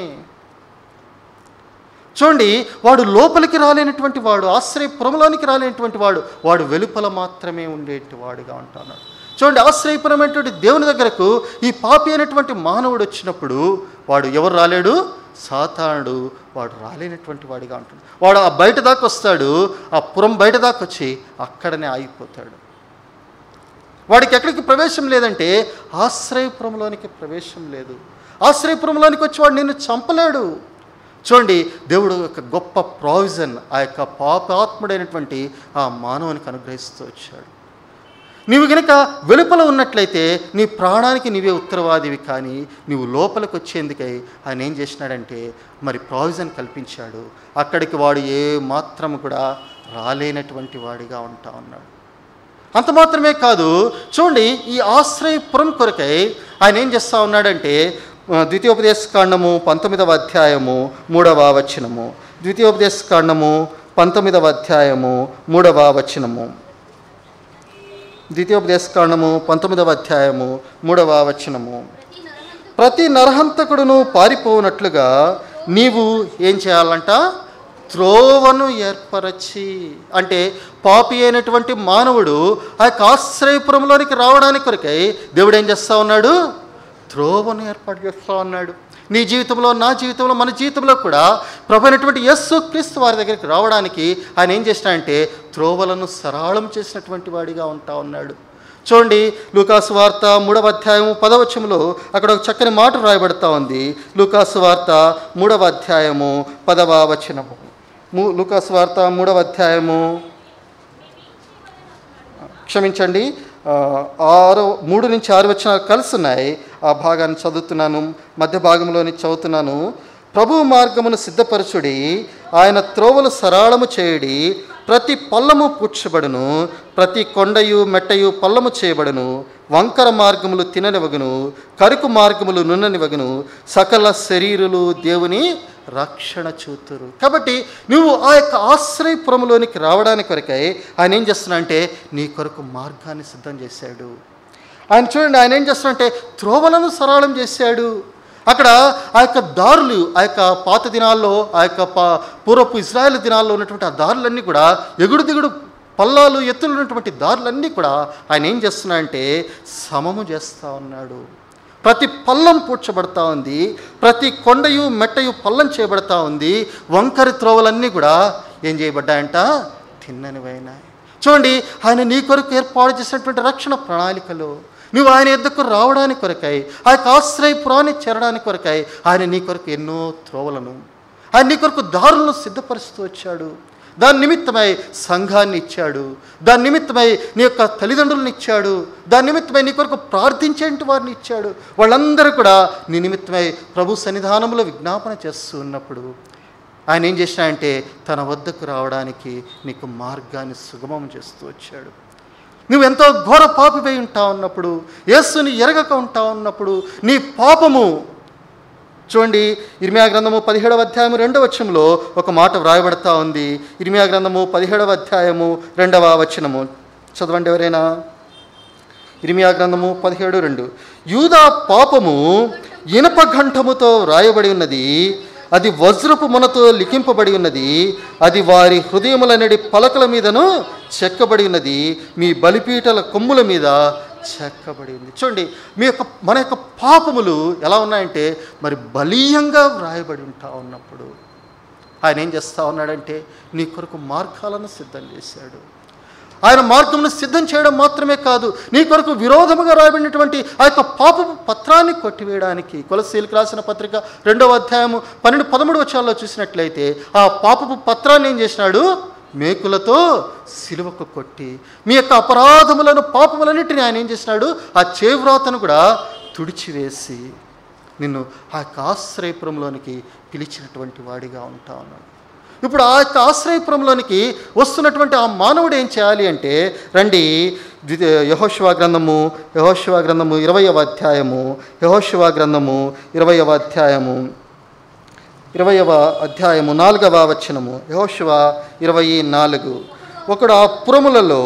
చూడండి వాడు లోపలికి రాలేనటువంటి వాడు ఆశ్రయపురంలోనికి రాలేనటువంటి వాడు వాడు వెలుపల మాత్రమే ఉండేటి వాడుగా ఉంటున్నాడు చూడండి ఆశ్రయపురమైనటువంటి దేవుని దగ్గరకు ఈ పాపి అయినటువంటి మానవుడు వచ్చినప్పుడు వాడు ఎవరు రాలేడు సాతానుడు వాడు రాలేనటువంటి వాడిగా ఉంటుంది వాడు ఆ బయట దాకా వస్తాడు ఆ పురం బయట దాకా వచ్చి అక్కడనే ఆగిపోతాడు వాడికి ఎక్కడికి ప్రవేశం లేదంటే ఆశ్రయపురంలోనికి ప్రవేశం లేదు ఆశ్రయపురంలోనికి వచ్చి వాడు నిన్ను చంపలేడు చూడండి దేవుడు యొక్క గొప్ప ప్రావిజన్ ఆ యొక్క పాపాత్ముడైనటువంటి ఆ మానవునికి అనుగ్రహిస్తూ వచ్చాడు నీవు గనక వెలుపల ఉన్నట్లయితే నీ ప్రాణానికి నీవే ఉత్తరవాదివి కానీ నీవు లోపలికి వచ్చేందుకై ఆయన ఏం చేసినాడంటే మరి ప్రావిజన్ కల్పించాడు అక్కడికి వాడు ఏ మాత్రం కూడా రాలేనటువంటి వాడిగా ఉంటా ఉన్నాడు అంత మాత్రమే కాదు చూడండి ఈ ఆశ్రయపురం కొరకై ఆయన ఏం చేస్తా ఉన్నాడంటే ఆ, ద్వితీయోపదేశ కాండము పంతొమ్మిదవ అధ్యాయము మూడవ వచనము ద్వితీయోపదేశ కాండము పంతొమ్మిదవ అధ్యాయము మూడవ వచనము ద్వితీయోపదేశకాండము పంతొమ్మిదవ అధ్యాయము మూడవ వచనము ప్రతి నరహంతకుడు ప్రతి నరహంతకుడును పారిపోనట్లుగా నీవు ఏం చేయాలంట త్రోవను ఏర్పరచి అంటే పాపి అయినటువంటి మానవుడు ఆ యొక్క ఆశ్రయపురంలోనికి రావడానికి కొరకై దేవుడు ఏం చేస్తా ఉన్నాడు త్రోవను ఏర్పాటు చేస్తా ఉన్నాడు నీ జీవితంలో నా జీవితంలో మన జీవితంలో కూడా ప్రభు అయినటువంటి యస్సు క్రీస్తు వారి దగ్గరికి రావడానికి ఆయన ఏం చేసినాడంటే త్రోవలను సరళం చేసినటువంటి వాడిగా ఉంటా ఉన్నాడు చూడండి లూకాసు వార్త మూడవ అధ్యాయము పదవచములో అక్కడ ఒక చక్కని మాట రాయబడతా ఉంది లూకాసు వార్త మూడవ అధ్యాయము పదవ వచనము ము లూకాసు వార్త మూడవ అధ్యాయము క్షమించండి ఆ, ఆరు మూడు నుంచి ఆరు వచనాలు కలిసి ఉన్నాయి ఆ భాగాన్ని చదువుతున్నాను మధ్య భాగంలోని చదువుతున్నాను ప్రభు మార్గమును సిద్ధపరచుడి ఆయన త్రోవలు సరళము చేయుడి ప్రతి పల్లము పుచ్చబడును ప్రతి కొండయు మెట్టయు పల్లము చేయబడును వంకర మార్గములు తిననివగును కరుకు మార్గములు నున్ననివగును సకల శరీరులు దేవుని రక్షణ చూతురు కాబట్టి నువ్వు ఆ యొక్క ఆశ్రయపురంలోనికి రావడానికి కొరకై ఆయన ఏం చేస్తున్నా అంటే నీ కొరకు మార్గాన్ని సిద్ధం చేశాడు ఆయన చూడండి ఆయన ఏం చేస్తున్నాడంటే త్రోవలను సరళం చేశాడు అక్కడ ఆ యొక్క దారులు ఆ యొక్క పాత దినాల్లో ఆ యొక్క పా పూర్వపు ఇజ్రాయెల్ దినాల్లో ఉన్నటువంటి ఆ దారులన్నీ కూడా ఎగుడు దిగుడు పల్లాలు ఎత్తులు ఉన్నటువంటి దారులన్నీ కూడా ఆయన ఏం చేస్తున్నాడంటే సమము చేస్తూ ఉన్నాడు ప్రతి పల్లం పూడ్చబడతా ఉంది ప్రతి కొండయు మెట్టయు పల్లం చేయబడతా ఉంది వంకరి త్రోవలన్నీ కూడా ఏం చేయబడ్డాయంట తిన్ననివైనాయి చూడండి ఆయన నీ కొరకు ఏర్పాటు చేసినటువంటి రక్షణ ప్రణాళికలో నువ్వు ఆయన ఎద్దకు రావడానికి కొరకై ఆ యొక్క ఆశ్రయపురాన్ని చేరడానికి కొరకై ఆయన నీ కొరకు ఎన్నో త్రోవలను ఆయన నీ కొరకు దారులను సిద్ధపరుస్తూ వచ్చాడు దాని నిమిత్తమై సంఘాన్ని ఇచ్చాడు దాని నిమిత్తమై నీ యొక్క తల్లిదండ్రులను ఇచ్చాడు దాని నిమిత్తమై నీ కొరకు ప్రార్థించేంటి వారిని ఇచ్చాడు వాళ్ళందరూ కూడా నీ నిమిత్తమై ప్రభు సన్నిధానంలో విజ్ఞాపన చేస్తూ ఉన్నప్పుడు ఆయన ఏం చేసినాయంటే తన వద్దకు రావడానికి నీకు మార్గాన్ని సుగమం చేస్తూ వచ్చాడు నువ్వు ఎంతో ఘోర పాపిపై ఉంటా ఉన్నప్పుడు యేసుని ఎరగక ఉంటా ఉన్నప్పుడు నీ పాపము చూడండి ఇర్మియా గ్రంథము పదిహేడవ అధ్యాయము రెండవ వచనంలో ఒక మాట వ్రాయబడతా ఉంది ఇర్మియా గ్రంథము పదిహేడవ అధ్యాయము రెండవ వచనము చదవండి ఎవరైనా ఇర్మియా గ్రంథము పదిహేడు రెండు యూదా పాపము ఇనప ఘంటముతో వ్రాయబడి ఉన్నది అది వజ్రపు మొనతో లిఖింపబడి ఉన్నది అది వారి హృదయములనడి పలకల మీదను చెక్కబడి ఉన్నది మీ బలిపీటల కొమ్ముల మీద చెక్కబడి ఉంది చూడండి మీ యొక్క మన యొక్క పాపములు ఎలా ఉన్నాయంటే మరి బలీయంగా వ్రాయబడి ఉంటా ఉన్నప్పుడు ఆయన ఏం చేస్తా ఉన్నాడంటే నీ కొరకు మార్గాలను సిద్ధం చేశాడు ఆయన మార్గమును సిద్ధం చేయడం మాత్రమే కాదు నీ కొరకు విరోధముగా రాయబడినటువంటి ఆ యొక్క పాపపు పత్రాన్ని కొట్టివేయడానికి కొలసీలకు రాసిన పత్రిక రెండవ అధ్యాయము పన్నెండు పదమూడు వచ్చాల్లో చూసినట్లయితే ఆ పాపపు పత్రాన్ని ఏం చేసినాడు మేకులతో సిలువకు కొట్టి మీ యొక్క అపరాధములను పాపములన్నిటిని ఆయన ఏం చేసినాడు ఆ చేవ్రాతను కూడా తుడిచివేసి నిన్ను ఆ యొక్క ఆశ్రయపురంలోనికి పిలిచినటువంటి వాడిగా ఉంటా ఉన్నాడు ఇప్పుడు ఆ యొక్క ఆశ్రయపురంలోనికి వస్తున్నటువంటి ఆ మానవుడు ఏం చేయాలి అంటే రండి ద్వితీయ యహోశివా గ్రంథము యహోశివా గ్రంథము ఇరవయవ అధ్యాయము యహోశివా గ్రంథము ఇరవయవ అధ్యాయము ఇరవయవ అధ్యాయము నాలుగవ వచనము యహోశివ ఇరవై నాలుగు ఒకడు ఆ పురములలో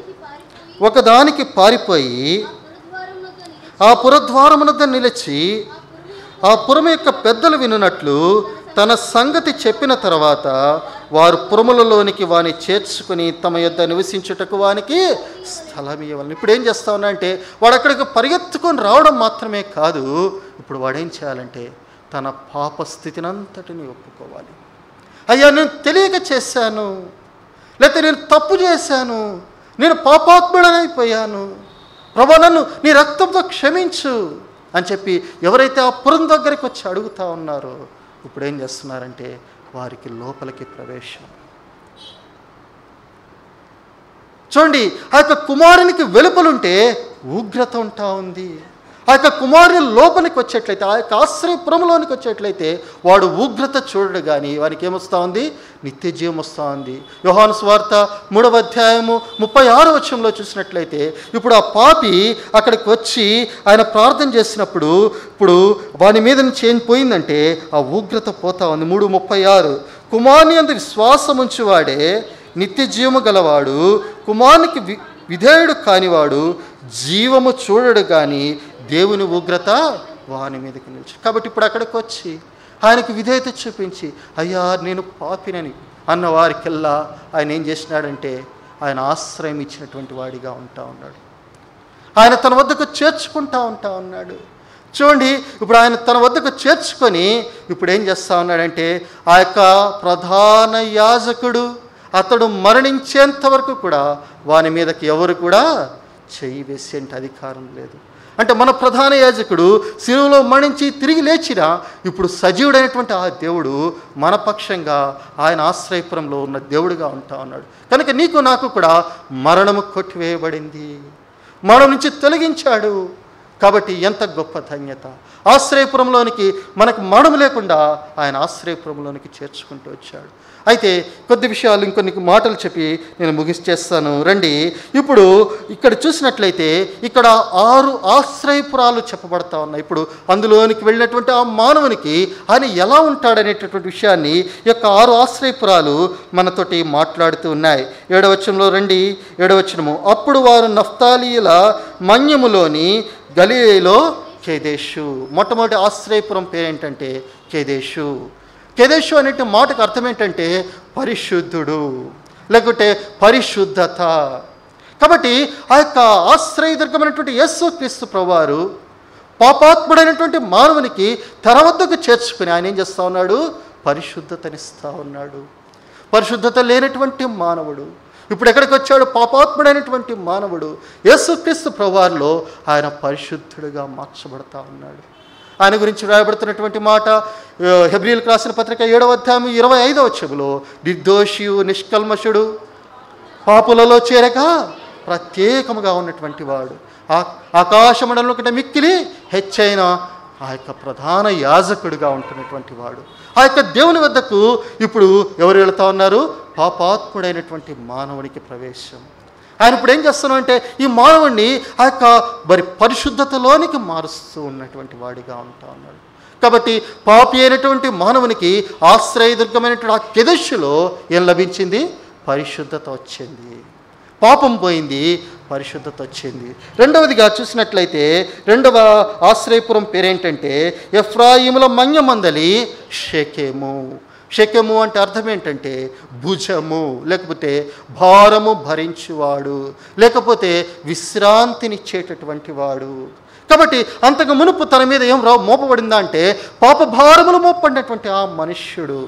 దానికి పారిపోయి ఒకదానికి పారిపోయి ఆ పురద్వారమునొద్ద నిలిచి ఆ పురద్వారమునద్ద నిలిచి ఆ పురము యొక్క పెద్దలు వినున్నట్లు తన సంగతి చెప్పిన తర్వాత వారు పురములలోనికి వాని చేర్చుకుని తమ యొద్ద నివసించుటకు వానికి స్థలం ఇవ్వాలి ఇప్పుడు ఏం చేస్తా ఉన్నా అంటే వాడు అక్కడికి పరిగెత్తుకొని రావడం మాత్రమే కాదు ఇప్పుడు వాడేం చేయాలంటే తన పాప స్థితినంతటిని ఒప్పుకోవాలి అయ్యా నేను తెలియక చేశాను లేకపోతే నేను తప్పు చేశాను నేను పాపాత్ముడనైపోయాను ప్రభా నన్ను నీ రక్తంతో క్షమించు అని చెప్పి ఎవరైతే ఆ పురం దగ్గరికి వచ్చి అడుగుతా ఉన్నారో ఇప్పుడు ఏం చేస్తున్నారంటే వారికి లోపలికి ప్రవేశం చూడండి ఆ యొక్క కుమారునికి వెలుపలుంటే ఉగ్రత ఉంటా ఉంది ఆ యొక్క కుమారుని లోపలికి వచ్చేట్లయితే ఆ యొక్క ఆశ్రయపురంలోనికి వచ్చేట్లయితే వాడు ఉగ్రత చూడడు కానీ వానికి ఏమొస్తా ఉంది నిత్య జీవం వస్తూ ఉంది యోహాను స్వార్త మూడవ అధ్యాయము ముప్పై ఆరో వచ్చంలో చూసినట్లయితే ఇప్పుడు ఆ పాపి అక్కడికి వచ్చి ఆయన ప్రార్థన చేసినప్పుడు ఇప్పుడు వాని మీద నుంచి ఏం పోయిందంటే ఆ ఉగ్రత పోతా ఉంది మూడు ముప్పై ఆరు కుమారుని అందు విశ్వాసం ఉంచువాడే నిత్య జీవము గలవాడు కుమారునికి వి విధేయుడు కానివాడు జీవము చూడడు కానీ దేవుని ఉగ్రత వాని మీదకి నిలిచి కాబట్టి ఇప్పుడు అక్కడికి వచ్చి ఆయనకి విధేయత చూపించి అయ్యా నేను పాపినని అన్న వారికెల్లా ఆయన ఏం చేసినాడంటే ఆయన ఆశ్రయం ఇచ్చినటువంటి వాడిగా ఉంటా ఉన్నాడు ఆయన తన వద్దకు చేర్చుకుంటా ఉంటా ఉన్నాడు చూడండి ఇప్పుడు ఆయన తన వద్దకు చేర్చుకొని ఇప్పుడు ఏం చేస్తా ఉన్నాడంటే ఆ యొక్క ప్రధాన యాజకుడు అతడు మరణించేంత వరకు కూడా వాని మీదకి ఎవరు కూడా చెయ్యి వేసేంటి అధికారం లేదు అంటే మన ప్రధాన యాజకుడు శిలువలో మరణించి తిరిగి లేచినా ఇప్పుడు సజీవుడైనటువంటి ఆ దేవుడు మన పక్షంగా ఆయన ఆశ్రయపురంలో ఉన్న దేవుడుగా ఉంటా ఉన్నాడు కనుక నీకు నాకు కూడా మరణము కొట్టివేయబడింది మరణం నుంచి తొలగించాడు కాబట్టి ఎంత గొప్ప ధన్యత ఆశ్రయపురంలోనికి మనకు మరణం లేకుండా ఆయన ఆశ్రయపురంలోనికి చేర్చుకుంటూ వచ్చాడు అయితే కొద్ది విషయాలు ఇంకొన్ని మాటలు చెప్పి నేను ముగిచేస్తాను రండి ఇప్పుడు ఇక్కడ చూసినట్లయితే ఇక్కడ ఆరు ఆశ్రయపురాలు చెప్పబడతా ఉన్నాయి ఇప్పుడు అందులోనికి వెళ్ళినటువంటి ఆ మానవునికి ఆయన ఎలా ఉంటాడనేటటువంటి విషయాన్ని ఈ యొక్క ఆరు ఆశ్రయపురాలు మనతోటి మాట్లాడుతూ ఉన్నాయి ఏడవచనంలో రండి ఏడవచనము అప్పుడు వారు నఫ్తాలీల మన్యములోని గలీలో కేదేశు మొట్టమొదటి ఆశ్రయపురం పేరేంటంటే కేదేశు కేదేశు అనే మాటకు అర్థం ఏంటంటే పరిశుద్ధుడు లేకుంటే పరిశుద్ధత కాబట్టి ఆ యొక్క ఆశ్రయదుర్గమైనటువంటి యేసు క్రీస్తు ప్రభువారు పాపాత్ముడైనటువంటి మానవునికి తన వద్దకు చేర్చుకుని ఆయన ఏం చేస్తా ఉన్నాడు పరిశుద్ధతనిస్తా ఉన్నాడు పరిశుద్ధత లేనటువంటి మానవుడు ఇప్పుడు ఎక్కడికి వచ్చాడు పాపాత్ముడైనటువంటి మానవుడు యేసుక్రీస్తు ప్రభువారిలో ఆయన పరిశుద్ధుడిగా మార్చబడతా ఉన్నాడు ఆయన గురించి వ్రాయబడుతున్నటువంటి మాట ఆ, హెబ్రియల్కి రాసిన పత్రిక ఏడవ అధ్యాయం ఇరవై ఐదవ చెబులో నిర్దోషియు నిష్కల్మషుడు పాపులలో చేరక ప్రత్యేకముగా ఉన్నటువంటి వాడు ఆ ఆకాశమండలంలో కంటే మిక్కిలి హెచ్చైన ఆ యొక్క ప్రధాన యాజకుడిగా ఉంటున్నటువంటి వాడు ఆ యొక్క దేవుని వద్దకు ఇప్పుడు ఎవరు వెళుతా ఉన్నారు పాపాత్ముడైనటువంటి మానవునికి ప్రవేశం ఆయన ఇప్పుడు ఏం చేస్తున్నాం అంటే ఈ మానవుడిని ఆ యొక్క మరి పరిశుద్ధతలోనికి మారుస్తూ ఉన్నటువంటి వాడిగా ఉంటా ఉన్నాడు కాబట్టి పాపి అయినటువంటి మానవునికి ఆశ్రయదుర్గమైనటువంటి ఆ కెదస్సులో ఏం లభించింది పరిశుద్ధత వచ్చింది పాపం పోయింది పరిశుద్ధత వచ్చింది రెండవదిగా చూసినట్లయితే రెండవ ఆశ్రయపురం పేరేంటంటే ఎఫ్రాయిముల మన్యమందలి షెకెము షెకెము అంటే అర్థం ఏంటంటే భుజము లేకపోతే భారము భరించువాడు లేకపోతే విశ్రాంతినిచ్చేటటువంటి వాడు కాబట్టి అంతకు మునుపు తన మీద ఏం రా మోపబడిందా అంటే పాప భారములు మోపబడినటువంటి ఆ మనుష్యుడు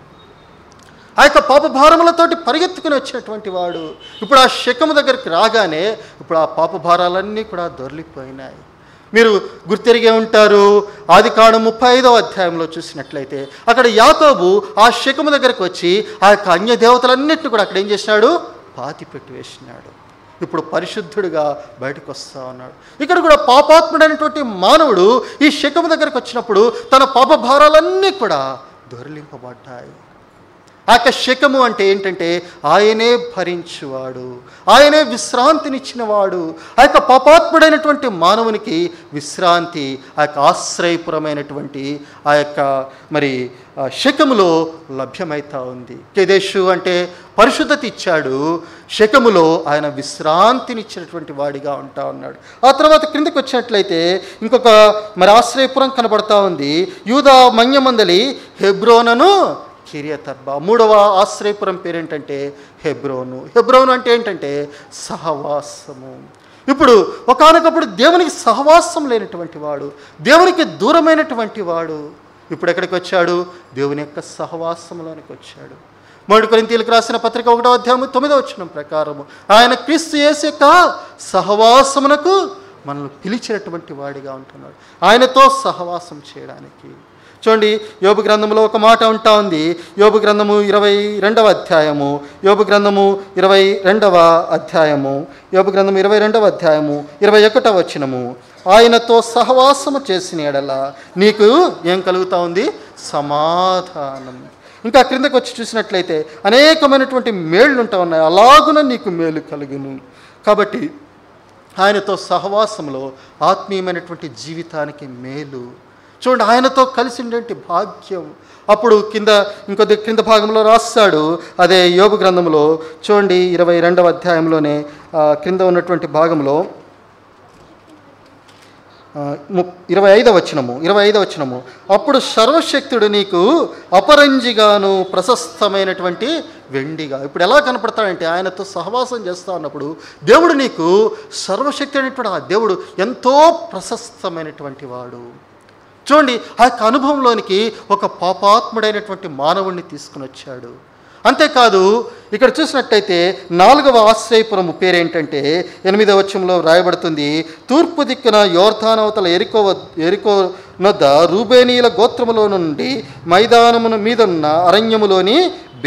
ఆ యొక్క పాప భారములతోటి పరిగెత్తుకుని వచ్చినటువంటి వాడు ఇప్పుడు ఆ శకము దగ్గరికి రాగానే ఇప్పుడు ఆ పాప భారాలన్నీ కూడా దొర్లిపోయినాయి మీరు గుర్తెరిగే ఉంటారు ఆది కాండం ముప్పై ఐదవ అధ్యాయంలో చూసినట్లయితే అక్కడ యాకోబు ఆ శకము దగ్గరికి వచ్చి ఆ యొక్క అన్య దేవతలన్నింటిని కూడా అక్కడ ఏం చేసినాడు పాతి పెట్టి వేసినాడు ఇప్పుడు పరిశుద్ధుడిగా బయటకు వస్తా ఉన్నాడు ఇక్కడ కూడా పాపాత్ముడైనటువంటి మానవుడు ఈ శకము దగ్గరకు వచ్చినప్పుడు తన పాప భారాలన్నీ కూడా దొరిలింపబడ్డాయి ఆ యొక్క శకము అంటే ఏంటంటే ఆయనే భరించువాడు ఆయనే విశ్రాంతినిచ్చినవాడు ఆ యొక్క పాపాత్ముడైనటువంటి మానవునికి విశ్రాంతి ఆ యొక్క ఆశ్రయపురమైనటువంటి ఆ యొక్క మరి ఆ శకములో లభ్యమైతా ఉంది కేదేశు అంటే పరిశుద్ధత ఇచ్చాడు శకములో ఆయన విశ్రాంతినిచ్చినటువంటి వాడిగా ఉంటా ఉన్నాడు ఆ తర్వాత క్రిందకి వచ్చినట్లయితే ఇంకొక మరి ఆశ్రయపురం కనబడతా ఉంది యూదా మన్యమందలి హెబ్రోనను కిరియతర్బా మూడవ ఆశ్రయపురం పేరేంటంటే హెబ్రోను హెబ్రోను అంటే ఏంటంటే సహవాసము ఇప్పుడు ఒకానొకప్పుడు దేవునికి సహవాసం లేనటువంటి వాడు దేవునికి దూరమైనటువంటి వాడు ఇప్పుడు ఎక్కడికి వచ్చాడు దేవుని యొక్క సహవాసంలోనికి వచ్చాడు మొదటి కొరింతీలకు రాసిన పత్రిక ఒకటో అధ్యాయం తొమ్మిదో వచ్చిన ప్రకారము ఆయన క్రీస్తు యేసు యొక్క సహవాసమునకు మనల్ని పిలిచినటువంటి వాడిగా ఉంటున్నాడు ఆయనతో సహవాసం చేయడానికి చూడండి యోబు గ్రంథంలో ఒక మాట ఉంటా ఉంది యోబు గ్రంథము ఇరవై రెండవ అధ్యాయము యోబు గ్రంథము ఇరవై రెండవ అధ్యాయము యోబు గ్రంథము ఇరవై రెండవ అధ్యాయము ఇరవై ఒకటవ వచనము ఆయనతో సహవాసము చేసిన ఎడల నీకు ఏం కలుగుతా ఉంది సమాధానం ఇంకా క్రిందకు వచ్చి చూసినట్లయితే అనేకమైనటువంటి మేళ్ళు ఉంటా ఉన్నాయి అలాగున నీకు మేలు కలుగును కాబట్టి ఆయనతో సహవాసంలో ఆత్మీయమైనటువంటి జీవితానికి మేలు చూడండి ఆయనతో కలిసి ఉండేటి భాగ్యం అప్పుడు కింద ఇంకొద్ది క్రింద భాగంలో రాస్తాడు అదే యోగు గ్రంథంలో చూడండి ఇరవై రెండవ అధ్యాయంలోనే ఆ, క్రింద ఉన్నటువంటి భాగంలో ఆ, ము- ఇరవై ఐదవ వచనము ఇరవై ఐదవ వచనము అప్పుడు సర్వశక్తుడు నీకు అపరంజిగాను ప్రశస్తమైనటువంటి వెండిగా ఇప్పుడు ఎలా కనపడతాడంటే ఆయనతో సహవాసం చేస్తా ఉన్నప్పుడు దేవుడు నీకు సర్వశక్తి అనేటువంటి ఆ దేవుడు ఎంతో ప్రశస్తమైనటువంటి వాడు చూడండి ఆ యొక్క అనుభవంలోనికి ఒక పాపాత్ముడైనటువంటి మానవుణ్ణి తీసుకుని వచ్చాడు అంతేకాదు ఇక్కడ చూసినట్టయితే నాలుగవ ఆశ్రయపురము పేరేంటంటే ఎనిమిదవ వచ్చంలో రాయబడుతుంది తూర్పు దిక్కున యోర్ధానవతల ఎరికో వద్- ఎరికో నొద్ద రూబేనీల గోత్రములో నుండి మైదానమున మీదున్న అరణ్యములోని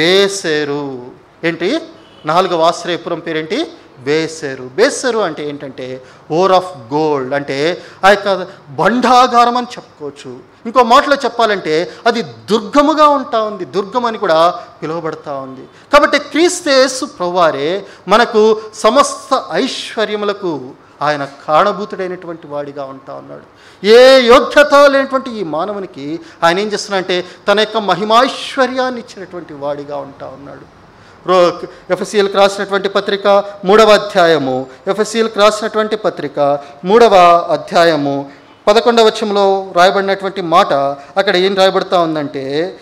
బేసేరు ఏంటి నాలుగవ ఆశ్రయపురం పేరేంటి బేసెరు బేసెరు అంటే ఏంటంటే ఓర్ ఆఫ్ గోల్డ్ అంటే ఆ యొక్క బండాగారం అని చెప్పుకోవచ్చు ఇంకో మాటలో చెప్పాలంటే అది దుర్గముగా ఉంటా ఉంది దుర్గం అని కూడా పిలువబడతా ఉంది కాబట్టి క్రీస్తేసు ప్రభువారే మనకు సమస్త ఐశ్వర్యములకు ఆయన కారణభూతుడైనటువంటి వాడిగా ఉంటా ఉన్నాడు ఏ యోగ్యత లేనటువంటి ఈ మానవునికి ఆయన ఏం చేస్తున్నాడంటే తన యొక్క మహిమాశ్వర్యాన్ని ఇచ్చినటువంటి వాడిగా ఉంటా ఉన్నాడు రో ఎఫ్ఎస్సీలకు రాసినటువంటి పత్రిక మూడవ అధ్యాయము ఎఫ్ఎస్సీలకు రాసినటువంటి పత్రిక మూడవ అధ్యాయము పదకొండవ వచనంలో రాయబడినటువంటి మాట అక్కడ ఏం రాయబడతా ఉందంటే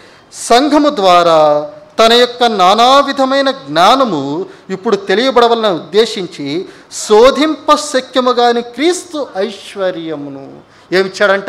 సంఘము ద్వారా తన యొక్క నానా విధమైన జ్ఞానము ఇప్పుడు తెలియబడవలన ఉద్దేశించి శోధింప శక్యముగాని క్రీస్తు ఐశ్వర్యమును ఏమిచ్చాడంట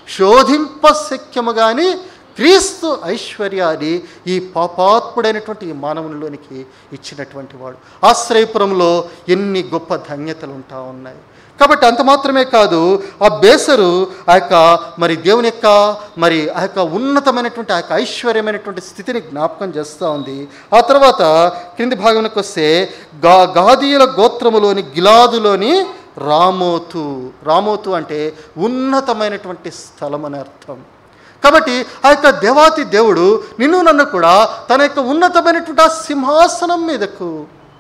శోధింప శక్యముగాని క్రీస్తు ఐశ్వర్యాన్ని ఈ పాపాత్ముడైనటువంటి ఈ మానవునిలోనికి ఇచ్చినటువంటి వాడు ఆశ్రయపురంలో ఎన్ని గొప్ప ధన్యతలు ఉంటా ఉన్నాయి కాబట్టి అంత మాత్రమే కాదు ఆ బేసరు ఆ యొక్క మరి దేవుని యొక్క మరి ఆ యొక్క ఉన్నతమైనటువంటి ఆ యొక్క ఐశ్వర్యమైనటువంటి స్థితిని జ్ఞాపకం చేస్తూ ఉంది ఆ తర్వాత క్రింది భాగంలోకి వస్తే గా గాదీయుల గోత్రములోని గిలాదులోని రామోతు రామోతు అంటే ఉన్నతమైనటువంటి స్థలం అని అర్థం కాబట్టి ఆ యొక్క దేవాతి దేవుడు నిన్ను నన్ను కూడా తన యొక్క ఉన్నతమైనటువంటి ఆ సింహాసనం మీదకు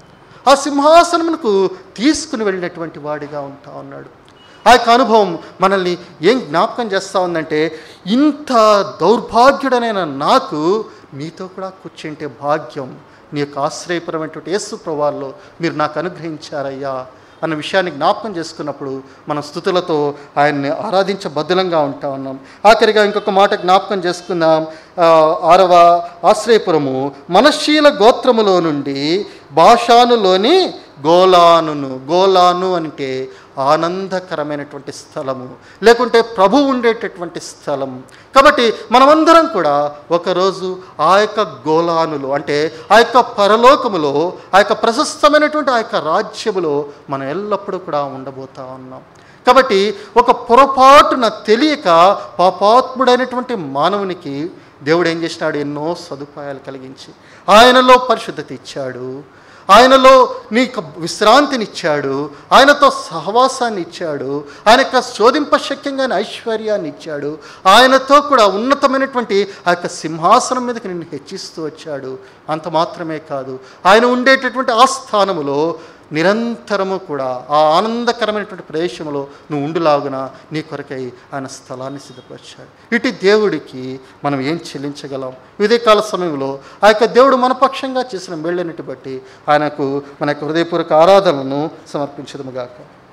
ఆ సింహాసనమునకు తీసుకుని వెళ్ళినటువంటి వాడిగా ఉంటా ఉన్నాడు ఆ యొక్క అనుభవం మనల్ని ఏం జ్ఞాపకం చేస్తూ ఉందంటే ఇంత దౌర్భాగ్యుడనైన నాకు మీతో కూడా కూర్చుంటే భాగ్యం నీ యొక్క ఆశ్రయపరమైనటువంటి యేసు ప్రభాల్లో మీరు నాకు అనుగ్రహించారయ్యా అన్న విషయాన్ని జ్ఞాపకం చేసుకున్నప్పుడు మన స్థుతులతో ఆయన్ని ఆరాధించబద్దులంగా ఉంటా ఉన్నాం ఆఖరిగా ఇంకొక మాట జ్ఞాపకం చేసుకుందాం ఆ, ఆరవ ఆశ్రయపురము మనశీల గోత్రములో నుండి భాషానులోని గోలానును గోలాను అంటే ఆనందకరమైనటువంటి స్థలము లేకుంటే ప్రభు ఉండేటటువంటి స్థలం కాబట్టి మనమందరం కూడా ఒకరోజు ఆ యొక్క గోలానులో అంటే ఆ యొక్క పరలోకములో ఆ యొక్క ప్రశస్తమైనటువంటి ఆ యొక్క రాజ్యములో మనం ఎల్లప్పుడూ కూడా ఉండబోతా ఉన్నాం కాబట్టి ఒక పొరపాటున తెలియక పాపాత్ముడైనటువంటి మానవునికి దేవుడు ఏం చేసినాడు ఎన్నో సదుపాయాలు కలిగించి ఆయనలో పరిశుద్ధత ఇచ్చాడు ఆయనలో నీకు విశ్రాంతినిచ్చాడు ఆయనతో సహవాసాన్ని ఇచ్చాడు ఆయన యొక్క శోధింపశక్యంగాని ఐశ్వర్యాన్ని ఇచ్చాడు ఆయనతో కూడా ఉన్నతమైనటువంటి ఆ యొక్క సింహాసనం మీదకి నిన్ను హెచ్చిస్తూ వచ్చాడు అంత మాత్రమే కాదు ఆయన ఉండేటటువంటి ఆ స్థానములో నిరంతరము కూడా ఆ ఆనందకరమైనటువంటి ప్రదేశంలో నువ్వు ఉండులాగున నీ కొరకై ఆయన స్థలాన్ని సిద్ధపరిచాడు ఇటు దేవుడికి మనం ఏం చెల్లించగలం ఇదే కాల సమయంలో ఆ యొక్క దేవుడు మన పక్షంగా చేసిన మేళ్ళన్నిటి బట్టి ఆయనకు మన యొక్క హృదయపూర్వక ఆరాధనను సమర్పించదముగాక